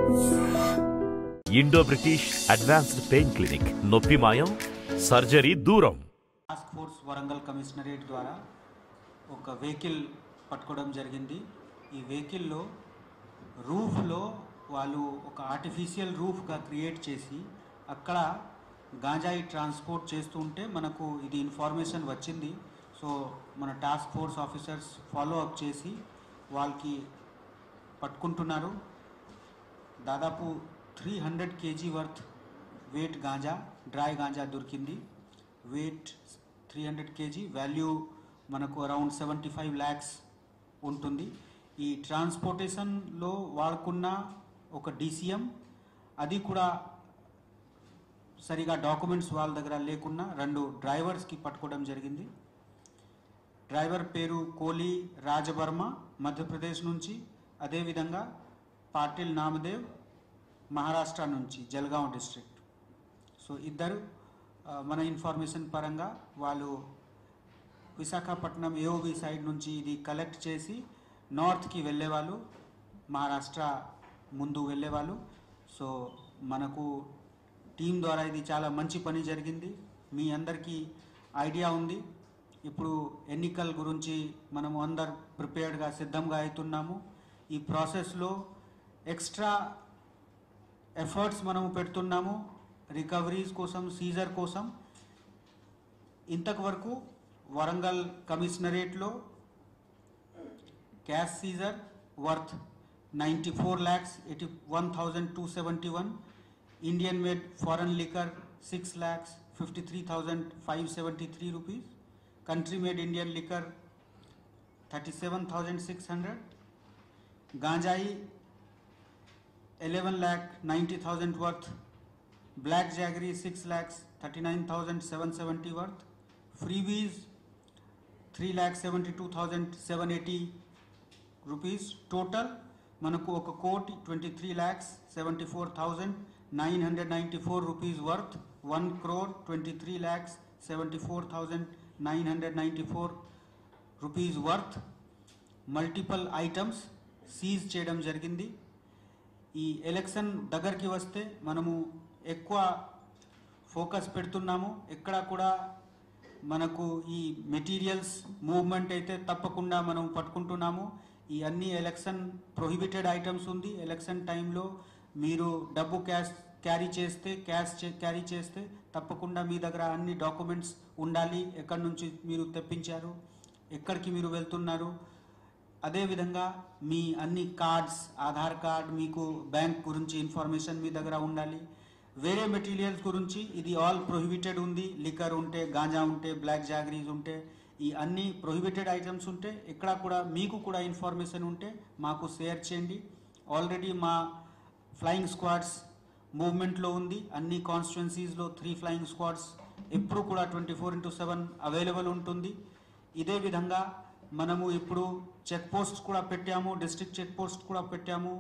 Indo British advanced pain clinic నొప్పి మాయం surgery దూరం టాస్క్ ఫోర్స్ వరంగల్ కమిషనరేట్ ద్వారా ఒక వెహికల్ పట్టుకోవడం జరిగింది ఈ వెహికల్లో రూఫ్లో వాళ్ళు ఒక ఆర్టిఫిషియల్ రూఫ్గా క్రియేట్ చేసి అక్కడ గాంజాయి ట్రాన్స్పోర్ట్ చేస్తూ ఉంటే మనకు ఇది ఇన్ఫర్మేషన్ వచ్చింది సో మన task force officers follow up చేసి వాళ్ళకి పట్టుకుంటున్నారు దాదాపు three hundred KG worth weight ganja dry ganja దొరికింది weight three hundred KG value మనకు అరౌండ్ సెవెంటీ ఫైవ్ ల్యాక్స్ ఉంటుంది ఈ ట్రాన్స్పోర్టేషన్లో వాడుకున్న ఒక డీసీఎం అది కూడా సరిగా డాక్యుమెంట్స్ వాళ్ళ దగ్గర లేకున్నా రెండు డ్రైవర్స్కి పట్టుకోవడం జరిగింది డ్రైవర్ పేరు కోలి రాజవర్మ మధ్యప్రదేశ్ నుంచి అదేవిధంగా పాటిల్ నామదేవ్ మహారాష్ట్ర నుంచి జల్గాం డిస్ట్రిక్ట్ సో ఇద్దరు ఆ, మన ఇన్ఫర్మేషన్ పరంగా వాళ్ళు విశాఖపట్నం ఏఓబి సైడ్ నుంచి ఇది కలెక్ట్ చేసి నార్త్కి వెళ్ళేవాళ్ళు మహారాష్ట్ర ముందు వెళ్ళేవాళ్ళు సో మనకు టీం ద్వారా ఇది చాలా మంచి పని జరిగింది మీ అందరికీ ఐడియా ఉంది ఇప్పుడు ఎన్నికల గురించి మనము అందరు ప్రిపేర్డ్గా సిద్ధంగా అవుతున్నాము ఈ ప్రాసెస్లో ఎక్స్ట్రా ఎఫర్ట్స్ మనము పెడుతున్నాము రికవరీస్ కోసం సీజర్ కోసం ఇంతకు వరకు వరంగల్ కమిషనరేట్లో cash seizure worth ninety four lakhs eighty one thousand two seventy one Indian made foreign liquor six lakhs fifty three thousand five seventy three rupees country made Indian liquor thirty seven thousand six hundred గాంజాయి 11 lakh 90,000 worth, black jaggery 6 lakhs 39,770 worth, freebies 3 lakh 72,780 rupees, total మనకు ఒక కోటి twenty three lakhs seventy four thousand nine hundred ninety four rupees worth one crore twenty three lakhs seventy four thousand nine hundred ninety four rupees worth multiple items seize చేయడం జరిగింది ఈ election దగ్గరికి వస్తే మనము ఎక్కువ ఫోకస్ పెడుతున్నాము ఎక్కడ కూడా మనకు ఈ మెటీరియల్స్ మూవ్మెంట్ అయితే తప్పకుండా మనం పట్టుకుంటున్నాము ఈ అన్ని ఎలక్షన్ ప్రొహిబిటెడ్ ఐటమ్స్ ఉంది ఎలక్షన్ టైంలో మీరు డబ్బు క్యాష్ క్యారీ చేస్తే క్యాష్ క్యారీ చేస్తే తప్పకుండా మీ దగ్గర అన్ని డాక్యుమెంట్స్ ఉండాలి ఎక్కడి నుంచి మీరు తెప్పించారు ఎక్కడికి మీరు వెళ్తున్నారు అదేవిధంగా మీ అన్ని కార్డ్స్ ఆధార్ కార్డ్ మీకు బ్యాంక్ గురించి ఇన్ఫర్మేషన్ మీ దగ్గర ఉండాలి వేరే మెటీరియల్స్ గురించి ఇది ఆల్ ప్రొహిబిటెడ్ ఉంది లిక్కర్ ఉంటే గాంజా ఉంటే బ్లాక్ జాగరీస్ ఉంటే ఈ అన్ని ప్రొహిబిటెడ్ ఐటమ్స్ ఉంటే ఇక్కడ కూడా మీకు కూడా ఇన్ఫర్మేషన్ ఉంటే మాకు షేర్ చేయండి ఆల్రెడీ మా ఫ్లయింగ్ స్క్వాడ్స్ మూవ్మెంట్లో ఉంది అన్ని కాన్స్టిట్యున్సీస్లో త్రీ ఫ్లయింగ్ స్క్వాడ్స్ ఎప్పుడు కూడా twenty four into seven available ఉంటుంది ఇదే విధంగా మనము ఇప్పుడు చెక్ పోస్ట్ కూడా పెట్టాము డిస్ట్రిక్ట్ చెక్ పోస్ట్ కూడా పెట్టాము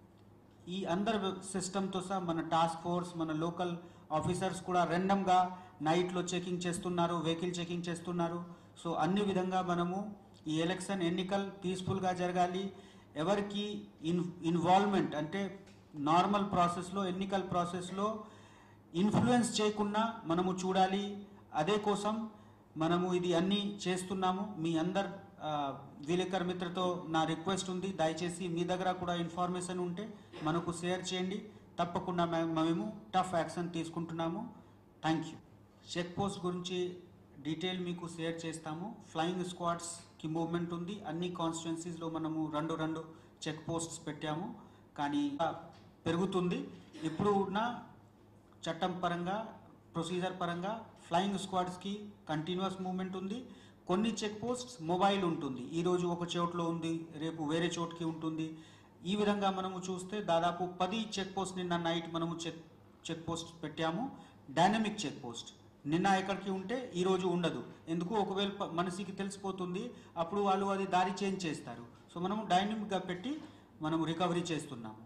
ఈ అందరి సిస్టమ్తో సహా మన టాస్క్ ఫోర్స్ మన లోకల్ ఆఫీసర్స్ కూడా రెండంగా నైట్లో చెకింగ్ చేస్తున్నారు వెహికల్ చెకింగ్ చేస్తున్నారు సో అన్ని విధంగా మనము ఈ ఎలక్షన్ ఎన్నికలు పీస్ఫుల్గా జరగాలి ఎవరికి ఇన్ ఇన్వాల్వ్మెంట్ అంటే నార్మల్ ప్రాసెస్లో ఎన్నికల ప్రాసెస్లో ఇన్ఫ్లుయెన్స్ చేయకుండా మనము చూడాలి అదే కోసం మనము ఇది అన్ని చేస్తున్నాము మీ అందరు ఆ, విలేకర్ మిత్రతో నా రిక్వెస్ట్ ఉంది దయచేసి మీ దగ్గర కూడా ఇన్ఫర్మేషన్ ఉంటే మనకు షేర్ చేయండి తప్పకుండా మే- మేము టఫ్ యాక్షన్ తీసుకుంటున్నాము థ్యాంక్ యూ చెక్ పోస్ట్ గురించి డీటెయిల్ మీకు షేర్ చేస్తాము ఫ్లయింగ్ స్క్వాడ్స్కి మూవ్మెంట్ ఉంది అన్ని కాన్స్టిట్యున్సీస్లో మనము రెండు రెండు చెక్ పోస్ట్స్ పెట్టాము కానీ ఇంకా పెరుగుతుంది ఇప్పుడు ఉన్న చట్టం పరంగా ప్రొసీజర్ పరంగా ఫ్లయింగ్ స్క్వాడ్స్కి కంటిన్యూస్ మూవ్మెంట్ ఉంది కొన్ని చెక్ పోస్ట్స్ మొబైల్ ఉంటుంది ఈరోజు ఒక చోట్లో ఉంది రేపు వేరే చోటుకి ఉంటుంది ఈ విధంగా మనము చూస్తే దాదాపు పది చెక్ పోస్ట్ నిన్న నైట్ మనము చెక్ చెక్ పోస్ట్ పెట్టాము డైనమిక్ చెక్ పోస్ట్ నిన్న ఎక్కడికి ఉంటే ఈ రోజు ఉండదు ఎందుకు ఒకవేళ ప- మనిషికి తెలిసిపోతుంది అప్పుడు వాళ్ళు అది దారి చేంజ్ చేస్తారు సో మనము డైనమిక్గా పెట్టి మనము రికవరీ చేస్తున్నాము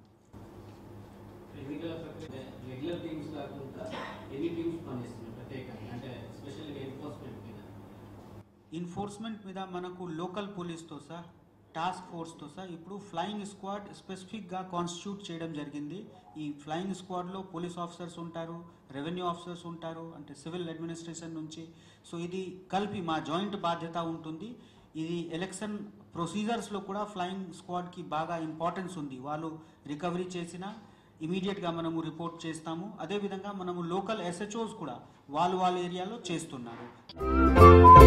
ఎన్నికల ప్రక్రియ రెగ్యులర్ టీమ్స్ కాకుండా ఎన్ని టీమ్స్ పనిచేస్తున్నాయి ప్రత్యేకంగా అంటే స్పెషల్గా ఎన్ఫోర్స్మెంట్ మీద ఇన్ఫోర్స్మెంట్ మీద మనకు లోకల్ పోలీస్తో సహా టాస్క్ ఫోర్స్తో సార్ ఇప్పుడు ఫ్లయింగ్ స్క్వాడ్ స్పెసిఫిక్గా కాన్స్టిట్యూట్ చేయడం జరిగింది ఈ ఫ్లయింగ్ స్క్వాడ్లో పోలీస్ ఆఫీసర్స్ ఉంటారు రెవెన్యూ ఆఫీసర్స్ ఉంటారు అంటే సివిల్ అడ్మినిస్ట్రేషన్ నుంచి సో ఇది కలిపి మా జాయింట్ బాధ్యత ఉంటుంది ఇది ఎలక్షన్ ప్రొసీజర్స్లో కూడా ఫ్లయింగ్ స్క్వాడ్కి బాగా ఇంపార్టెన్స్ ఉంది వాళ్ళు రికవరీ చేసిన ఇమీడియట్గా మనము రిపోర్ట్ చేస్తాము అదేవిధంగా మనము లోకల్ ఎస్హెచ్ఓస్ కూడా వాళ్ళు వాళ్ళ ఏరియాలో చేస్తున్నారు